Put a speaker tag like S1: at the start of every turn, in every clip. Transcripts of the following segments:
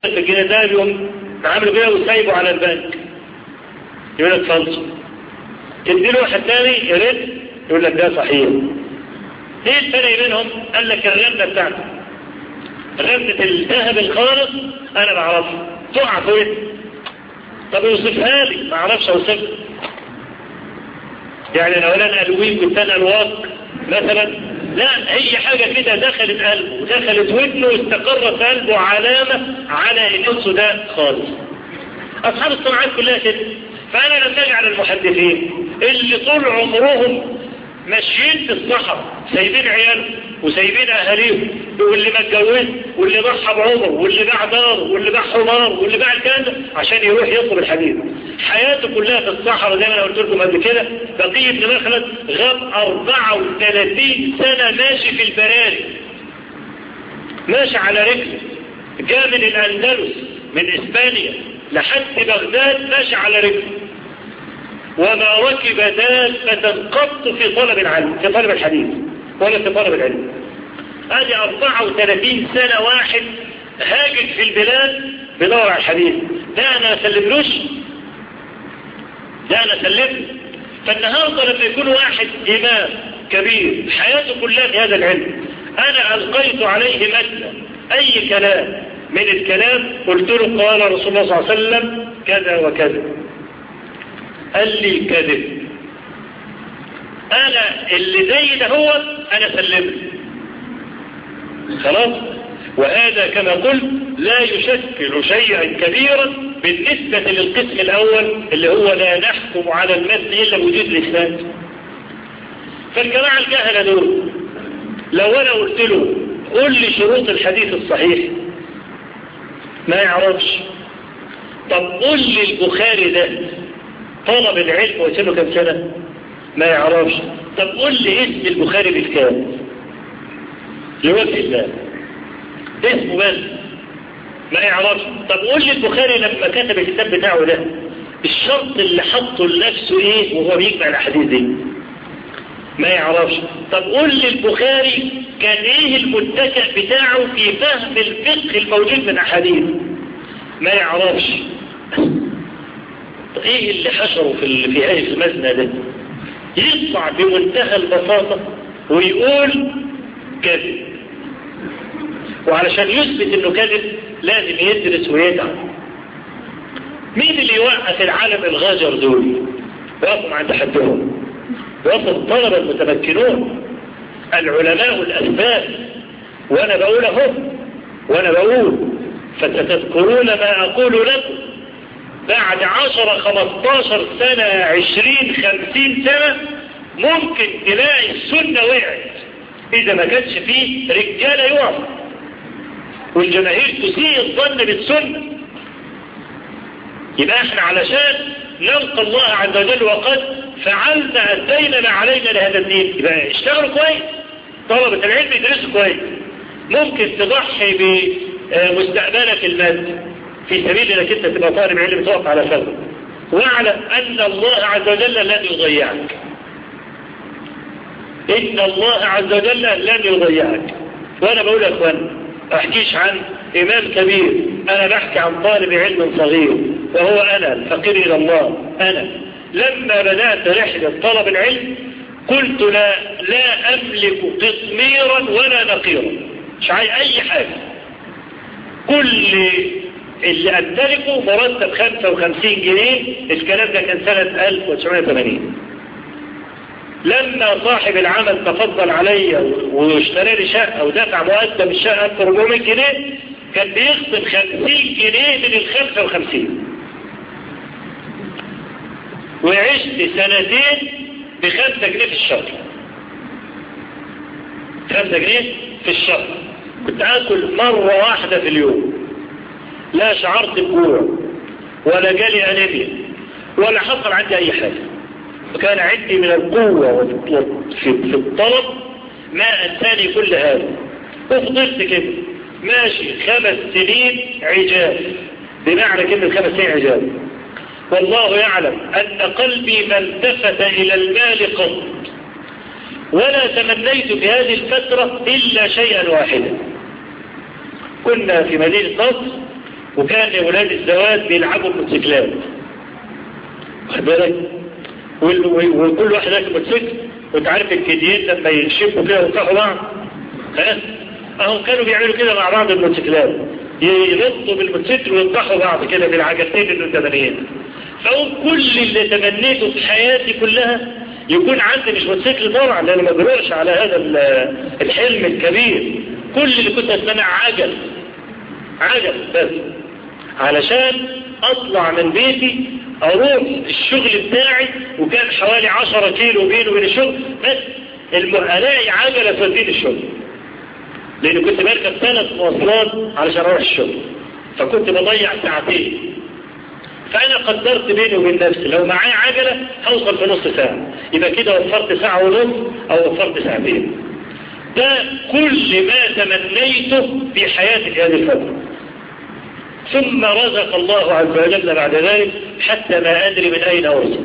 S1: في الجنيه ده يوم عامله كده وسايبه على البنك يقول لك فلس تدي له واحد تاني يرد يقول لك ده صحيح ايه الفرق بينهم قال لك الرمله بتاعته رمله الذهب الخالص انا بعرفها تقع في ايه طب يوصفها لي ما اعرفش اوصفها يعني الاولاني الوين والثاني الواق مثلا لا هي حاجة كده دخلت قلبه دخلت ودنه واستقرت في قلبه علامة على انه ده خالص اصحاب الصناعات كلها كده فانا لما اجي على المحدثين اللي طول عمرهم ماشيين في الصحراء سايبين عيال وسايبين اهاليهم واللي ما اتجوز واللي ضحى بعمره واللي باع دار واللي باع حمار واللي باع الكلام ده عشان يروح يطلب الحديث حياته كلها في الصحراء زي ما انا قلت لكم قبل كده بقيه بن مخلد غاب 34 سنه ماشي في البراري ماشي على رجله جاء من الاندلس من اسبانيا لحد بغداد ماشي على رجله وما ركب دابة قط في طلب العلم في طلب الحديث ولا في طلب العلم هذه 34 سنة واحد هاجد في البلاد بدور على الحديث ده انا اسلملوش ده انا اسلم فالنهاردة لما يكون واحد امام كبير حياته كلها في هذا العلم انا القيت عليه مثلا اي كلام من الكلام قلت له قال رسول الله صلى الله عليه وسلم كذا وكذا قال لي كذب انا اللي زي ده هو انا سلمت خلاص وهذا كما قلت لا يشكل شيئا كبيرا بالنسبة للقسم الاول اللي هو لا نحكم على المتن الا بوجود الاسناد فالجماعة الجهلة دول لو انا قلت له قل لي شروط الحديث الصحيح ما يعرفش طب قل لي البخاري ده طلب العلم وسنه كم سنة ما يعرفش طب قل لي اسم البخاري بالكام لوجه الله اسمه بس ما يعرفش طب قل لي البخاري لما كتب الكتاب بتاعه ده الشرط اللي حطه لنفسه ايه وهو بيجمع الاحاديث دي ما يعرفش طب قل لي البخاري كان ايه المتكئ بتاعه في فهم الفقه الموجود من احاديث ما يعرفش ايه اللي حشره في في هذه المزنة ده يطلع بمنتهى البساطة ويقول كذب وعلشان يثبت انه كذب لازم يدرس ويدعم مين اللي يوقف العالم الغاجر دول وقفوا عند حدهم وقفوا الطلبة المتمكنون العلماء الأسباب وانا بقول اهو وانا بقول فستذكرون ما اقول لكم بعد عشرة خمستاشر سنة عشرين خمسين سنة ممكن تلاقي السنة وقعت اذا ما كانش فيه رجالة يقف والجماهير تسيء الظن بالسنة يبقى احنا علشان نلقى الله عز وجل وقد فعلنا أدينا ما علينا لهذا الدين يبقى اشتغلوا كويس طلبة العلم يدرسوا كويس ممكن تضحي بمستقبلك المادي في سبيل انك انت تبقى طالب علم تقف على فضل واعلم ان الله عز وجل لن يضيعك ان الله عز وجل لن يضيعك وانا بقول يا اخوان احكيش عن امام كبير انا بحكي عن طالب علم صغير وهو انا الفقير الى الله انا لما بدأت رحلة طلب العلم قلت لا لا املك قطميرا ولا نقيرا مش عايز اي حاجة كل اللي امتلكه مرتب 55 جنيه الكلام ده كان سنة 1980 لما صاحب العمل تفضل عليا واشترى لي شقة ودفع مقدم الشقة 1400 جنيه كان بيخصم 50 جنيه من ال 55 وعشت سنتين بخمسة جنيه في الشهر خمسة جنيه في الشهر كنت اكل مرة واحدة في اليوم لا شعرت بجوع ولا جالي انيميا ولا حصل عندي اي حاجة وكان عندي من القوة في الطلب ما انساني كل هذا وفضلت كده ماشي خمس سنين عجاب بمعنى كلمة خمس سنين عجاب والله يعلم أن قلبي ما التفت إلى المال قط ولا تمنيت في هذه الفترة إلا شيئا واحدا كنا في مدينة نصر وكان أولاد الزواج بيلعبوا الموتوسيكلات واخد بالك وكل واحد راكب موتوسيكل وانت عارف الكديين لما يشبوا كده ويفتحوا بعض ها اهم كانوا بيعملوا كده مع بعض الموتوسيكلات ينطوا بالموتوسيكل ويفتحوا بعض كده بالعجلتين التمانيين فأقول كل اللي تمنيته في حياتي كلها يكون عندي مش موتوسيكل طبعا لأنه ما بروحش على هذا الحلم الكبير كل اللي كنت أتمنى عجل عجل بس علشان أطلع من بيتي أروح الشغل بتاعي وكان حوالي عشرة كيلو بينه وبين الشغل بس ألاقي عجلة توديني الشغل لأن كنت بركب ثلاث مواصلات علشان أروح الشغل فكنت بضيع ساعتين فأنا قدرت بيني وبين نفسي لو معايا عجلة هوصل في نص ساعة يبقى كده وفرت ساعة ونص أو وفرت ساعتين ده كل ما تمنيته في حياتي في هذه الفترة ثم رزق الله عز وجل بعد ذلك حتى ما أدري من أين أرزق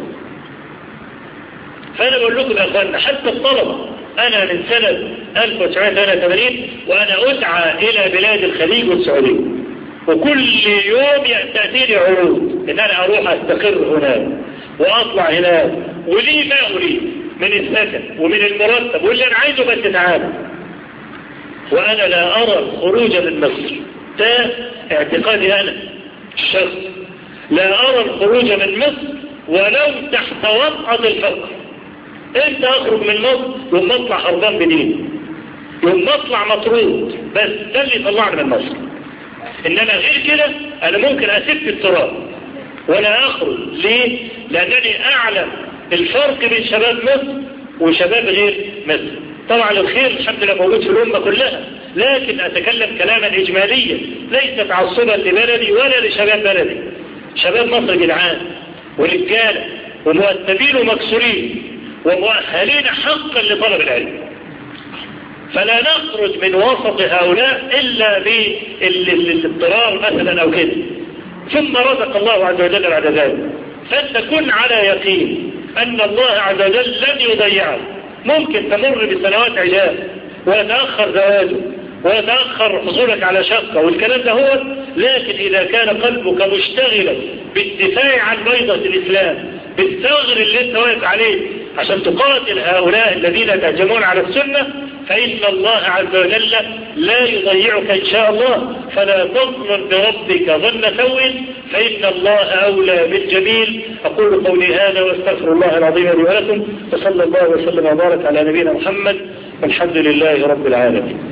S1: فأنا بقول لكم يا أخوانا حتى الطلبة أنا من سنة 1983 وأنا أدعى إلى بلاد الخليج والسعودية وكل يوم تأتيني عروض إن أنا أروح أستقر هناك وأطلع هناك ولي ما أريد من السكن ومن المرتب واللي أنا عايزه بس تعالى وأنا لا أرى الخروج من مصر ده اعتقادي أنا الشخص لا أرى الخروج من مصر ولو تحت وطأة الفقر انت اخرج من مصر يوم اطلع هربان بدين يوم اطلع مطرود بس ده اللي يطلعني من مصر انما غير كده انا ممكن اسف التراب ولا اخرج ليه لانني اعلم الفرق بين شباب مصر وشباب غير مصر طبعا الخير الحمد لله موجود في الامه كلها لكن اتكلم كلاما اجماليا ليس تعصبا لبلدي ولا لشباب بلدي شباب مصر جدعان ورجاله ومؤدبين ومكسورين ومؤهلين حقا لطلب العلم فلا نخرج من وسط هؤلاء إلا بالاضطرار مثلا أو كده ثم رزق الله عز وجل بعد ذلك فلتكن على يقين أن الله عز وجل لن يضيعك ممكن تمر بسنوات عجاب ويتأخر زواجه ويتأخر حصولك على شقة والكلام ده هو لكن إذا كان قلبك مشتغلا بالدفاع عن بيضة الإسلام بالثغر اللي انت واقف عليه عشان تقاتل هؤلاء الذين يتهجمون على السنة فإن الله عز وجل لا يضيعك إن شاء الله فلا تظن بربك ظن سوء فإن الله أولى بالجميل أقول قولي هذا واستغفر الله العظيم لي ولكم وصلى الله وسلم وبارك على نبينا محمد والحمد لله رب العالمين